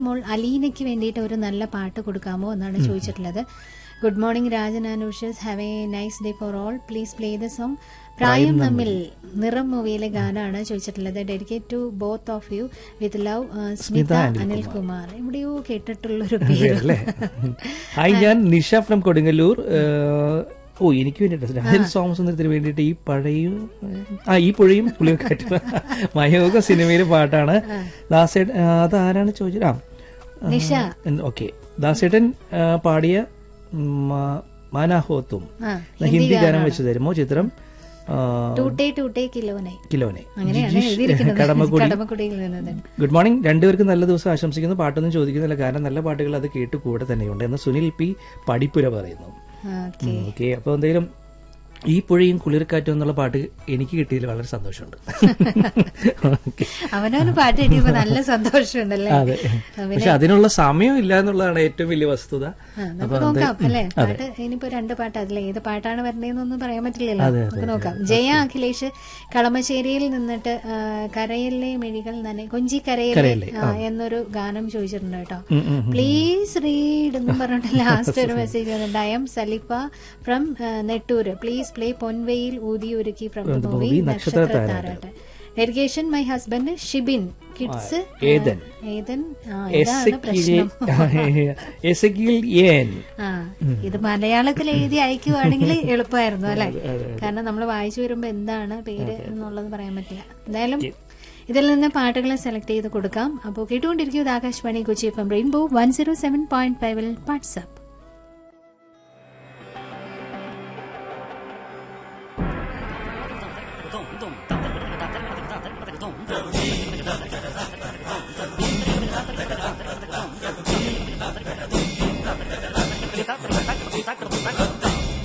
മോൾ അലീനയ്ക്ക് വേണ്ടിയിട്ട് ഒരു നല്ല പാട്ട് കൊടുക്കാമോ എന്നാണ് ചോദിച്ചിട്ടുള്ളത് good morning Rajan and have a nice day for all please play the song Prayam Thammil Niram മൂവിയിലെ ഗാനമാണ് ചോദിച്ചിട്ടുള്ളത് dedicate to both of you with love Smitha Anilkumar എവിടെയോ കേട്ടിട്ടുള്ളൊരു പേര് അല്ലേ ഹായ് ഞാൻ നിഷ ഫ്രം കൊടുങ്ങല്ലൂർ ഏഹ്, ഓ എനിക്ക് വേണ്ടിട്ട് രാജൻ സ്വാമസുന്ദരത്തിന് വേണ്ടിയിട്ട് ഈ പഴയും ആ ഈ പുഴയും പുളിയൊക്കെ മയോഗ സിനിമയിലെ പാട്ടാണ് ദാസേട്ടൻ ആ, അതാരാണ് ചോദിച്ചത് ആ നിഷ ഓക്കെ ദാസേട്ടൻ ആ, പാടിയ മ- മാനാഹോത്തും ആ ഹിന്ദി ഗാനം വെച്ച് തരുമോ ചിത്രം ആ, ടൂട്ടേ ടൂട്ടേ കിലോനെ കിലോനെ അങ്ങനെയാണ് ജിജീഷ് എഴുതിയിരിക്കുന്നത് കടമക്കുടി കടമക്കുടിയിൽ നിന്നത് ഗുഡ് മോർണിംഗ് രണ്ടുപേർക്കും നല്ല ദിവസം ആശംസിക്കുന്നു പാട്ടൊന്നും ചോദിക്കുന്നില്ല കാരണം നല്ല പാട്ടുകൾ അത് കേട്ട് കൂടെ തന്നെയുണ്ട് എന്ന് സുനിൽ പി പടിപ്പുര പറയുന്നു ഓക്കെ ഓക്കെ അപ്പോൾ എന്തായാലും ഈ പുഴയും കുളിർക്കാറ്റും എന്നുള്ള പാട്ട് എനിക്ക് കിട്ടിയതിൽ വളരെ സന്തോഷമുണ്ട് ഓക്കെ അവനവന് പാട്ട് കിട്ടിയപ്പോ നല്ല സന്തോഷമുണ്ടല്ലേ അതെ പക്ഷെ അതിനുള്ള സമയം ഇല്ല എന്നുള്ളതാണ് ഏറ്റവും വലിയ വസ്തുത ആ, നമുക്ക് നോക്കാം അല്ലേ പാട്ട് ഇനിയിപ്പോ രണ്ട് പാട്ട് അതിൽ ഏത് പാട്ടാണ് വരണേന്നൊന്നും പറയാൻ പറ്റില്ലല്ലോ നമുക്ക് നോക്കാം ജയ അഖിലേഷ് കളമശ്ശേരിയിൽ നിന്നിട്ട് ആ, കരയിലെ മിഴികൾ നനെ കൊഞ്ചി കരയിലെ ആ, എന്നൊരു ഗാനം ചോദിച്ചിട്ടുണ്ട് കേട്ടോ ഉം, ഉം, ഉം. പ്ലീസ് റീഡ് എന്നും പറഞ്ഞിട്ട് ലാസ്റ്റ് ഒരു മെസ്സേജ് വന്നിട്ടുണ്ട് I'm Salifa from Nettoor please play Ponveyil Oothi Orukki from the movie Nakshatra Tharattu dedication my husband Shibin kids Ethan. Ethan ആ, ഇതാണ് പ്രശ്നം എസക്കിൽ ഏൻ ആ ഇത് മലയാളത്തിൽ എഴുതി അയക്കുവാണെങ്കിൽ എളുപ്പമായിരുന്നു അല്ലെ കാരണം നമ്മൾ വായിച്ചു വരുമ്പോ എന്താണ് പേര് എന്നുള്ളത് പറയാൻ പറ്റില്ല എന്തായാലും ഇതിൽ നിന്ന് പാട്ടുകളെ സെലക്ട് ചെയ്ത് കൊടുക്കാം അപ്പോൾ കേട്ടുകൊണ്ടിരിക്കും ഇത് Akashvani Kochi F M rainbow one zero seven point ഫൈവിൽ വാട്സ്ആപ്പ് Thank you.